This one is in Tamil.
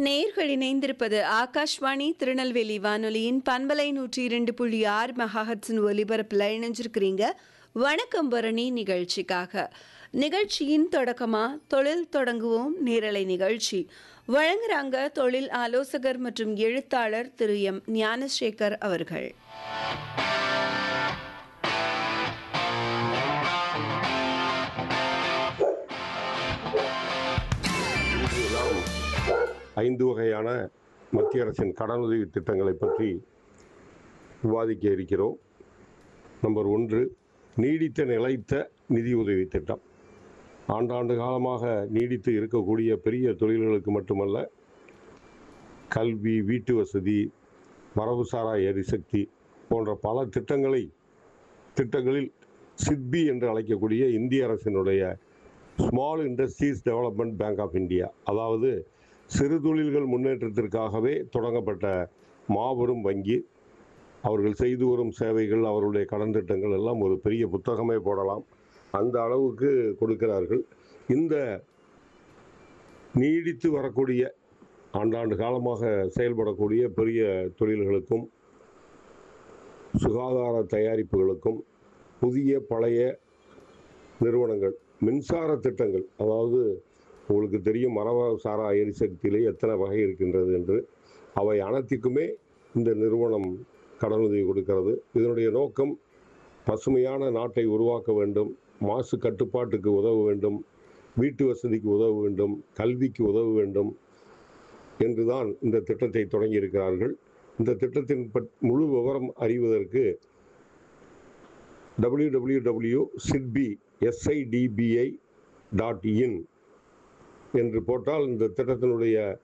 நேர்கள் இணைந்திருப்பது ஆகாஷ்வாணி திருநெல்வேலி வானொலியின் பண்பலை நூற்றி இரண்டு புள்ளி ஆறு மெகாஹட்ஸின் ஒலிபரப்பில் இணைஞ்சிருக்கிறீங்க வணக்கம் பரணி நிகழ்ச்சிக்காக நிகழ்ச்சியின் தொடக்கமா தொழில் தொடங்குவோம் நேரலை நிகழ்ச்சி வழங்குறாங்க தொழில் ஆலோசகர் மற்றும் எழுத்தாளர் திரு எம் ஞானசேகர் அவர்கள் நாம் ஐந்து வகையான மத்திய அரசின் கடனுதவி திட்டங்களை பற்றி விவாதிக்க இருக்கிறோம் நம்பர் ஒன்று நீடித்த நிலைத்த நிதியுதவி திட்டம் ஆண்டாண்டு காலமாக நீடித்து இருக்கக்கூடிய பெரிய தொழில்களுக்கு மட்டுமல்ல கல்வி வீட்டு வசதி மரபுசாரா எரிசக்தி போன்ற பல திட்டங்களை திட்டங்களில் சிட்பி என்று அழைக்கக்கூடிய இந்திய அரசினுடைய small industries development bank of India அதாவது சிறு தொழில்கள் முன்னேற்றத்திற்காகவே தொடங்கப்பட்ட மாபெரும் வங்கி அவர்கள் செய்து வரும் சேவைகள் அவர்களுடைய கடன் திட்டங்கள் எல்லாம் ஒரு பெரிய புத்தகமே போடலாம் அந்த அளவுக்கு கொடுக்கிறார்கள் இந்த நீடித்து வரக்கூடிய ஆண்டாண்டு காலமாக செயல்படக்கூடிய பெரிய தொழில்களுக்கும் சுகாதார தயாரிப்புகளுக்கும் புதிய பழைய நிறுவனங்கள் மின்சார திட்டங்கள் அதாவது உங்களுக்கு தெரியும் மரப சாரா எரிசக்தியிலே எத்தனை வகை இருக்கின்றது என்று அவை அனைத்துக்குமே இந்த நிறுவனம் கடனுதவி கொடுக்கிறது இதனுடைய நோக்கம் பசுமையான நாட்டை உருவாக்க வேண்டும் மாசு கட்டுப்பாட்டுக்கு உதவ வேண்டும் வீட்டு வசதிக்கு உதவ வேண்டும் கல்விக்கு உதவ வேண்டும் என்றுதான் இந்த திட்டத்தை தொடங்கி இருக்கிறார்கள் இந்த திட்டத்தின் பட்- முழு விவரம் அறிவதற்கு W W W SIDBI S I D B I dot in என்று போட்டால் இந்த திட்டத்தினுடைய